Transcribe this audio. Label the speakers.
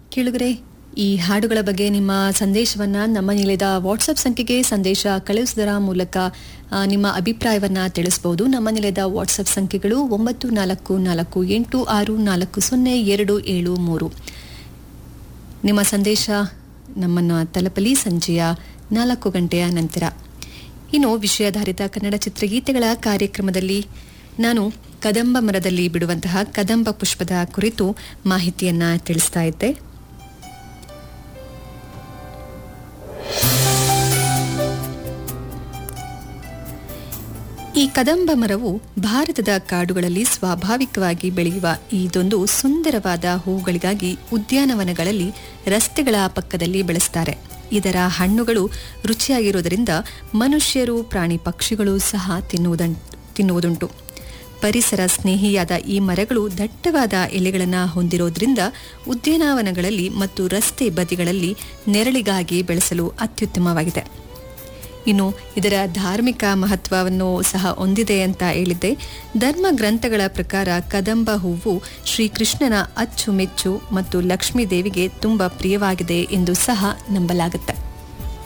Speaker 1: ಕೇಳುಗರೆ ಈ ಹಾಡುಗಳ ಬಗ್ಗೆ ನಿಮ್ಮ ಸಂದೇಶವನ್ನ ನಮ್ಮ ನಿಲಯದ ವಾಟ್ಸಪ್ ಸಂಖ್ಯೆಗೆ ಸಂದೇಶ ಕಳುಹಿಸುವುದರ ಮೂಲಕ ಆ, ನಿಮ್ಮ ಅಭಿಪ್ರಾಯವನ್ನ ತಿಳಿಸಬಹುದು ನಮ್ಮ ನಿಲಯದ ವಾಟ್ಸಪ್ ಸಂಖ್ಯೆಗಳು ಒಂಬತ್ತು ನಾಲ್ಕು ನಾಲ್ಕು ಎಂಟು ಆರು ನಾಲ್ಕು ಸೊನ್ನೆ ಎರಡು ಏಳು ಮೂರು ನಿಮ್ಮ ಸಂದೇಶ ನಮ್ಮನ್ನು ತಲುಪಲಿ ಸಂಜೆಯ ನಾಲ್ಕು ಗಂಟೆಯ ನಂತರ ಇನ್ನು ವಿಷಯಾಧಾರಿತ ಕನ್ನಡ ಚಿತ್ರಗೀತೆಗಳ ಕಾರ್ಯಕ್ರಮದಲ್ಲಿ ನಾನು ಕದಂಬ ಮರದಲ್ಲಿ ಬಿಡುವಂತಹ ಕದಂಬ ಪುಷ್ಪದ ಕುರಿತು ಮಾಹಿತಿಯನ್ನ ತಿಳಿಸ್ತಾ ಇದ್ದೆ ಈ ಕದಂಬ ಮರವು ಭಾರತದ ಕಾಡುಗಳಲ್ಲಿ ಸ್ವಾಭಾವಿಕವಾಗಿ ಬೆಳೆಯುವ ಇದೊಂದು ಸುಂದರವಾದ ಹೂಗಳಿಗಾಗಿ ಉದ್ಯಾನವನಗಳಲ್ಲಿ ರಸ್ತೆಗಳ ಪಕ್ಕದಲ್ಲಿ ಬೆಳೆಸ್ತಾರೆ ಇದರ ಹಣ್ಣುಗಳು ರುಚಿಯಾಗಿರುವುದರಿಂದ ಮನುಷ್ಯರು ಪ್ರಾಣಿ ಪಕ್ಷಿಗಳು ಸಹ ತಿನ್ನುವುದಂ ತಿನ್ನುವುದುಂಟು ಪರಿಸರ ಸ್ನೇಹಿಯಾದ ಈ ಮರಗಳು ದಟ್ಟವಾದ ಎಲೆಗಳನ್ನು ಹೊಂದಿರೋದ್ರಿಂದ ಉದ್ಯಾನವನಗಳಲ್ಲಿ ಮತ್ತು ರಸ್ತೆ ಬದಿಗಳಲ್ಲಿ ನೆರಳಿಗಾಗಿ ಬೆಳೆಸಲು ಅತ್ಯುತ್ತಮವಾಗಿದೆ ಇನ್ನು ಇದರ ಧಾರ್ಮಿಕ ಮಹತ್ವವನ್ನು ಸಹ ಹೊಂದಿದೆ ಅಂತ ಹೇಳಿದ್ದೆ ಧರ್ಮ ಗ್ರಂಥಗಳ ಪ್ರಕಾರ ಕದಂಬ ಹೂವು ಶ್ರೀಕೃಷ್ಣನ ಅಚ್ಚುಮೆಚ್ಚು ಮತ್ತು ಲಕ್ಷ್ಮೀ ದೇವಿಗೆ ತುಂಬ ಪ್ರಿಯವಾಗಿದೆ ಎಂದು ಸಹ ನಂಬಲಾಗುತ್ತೆ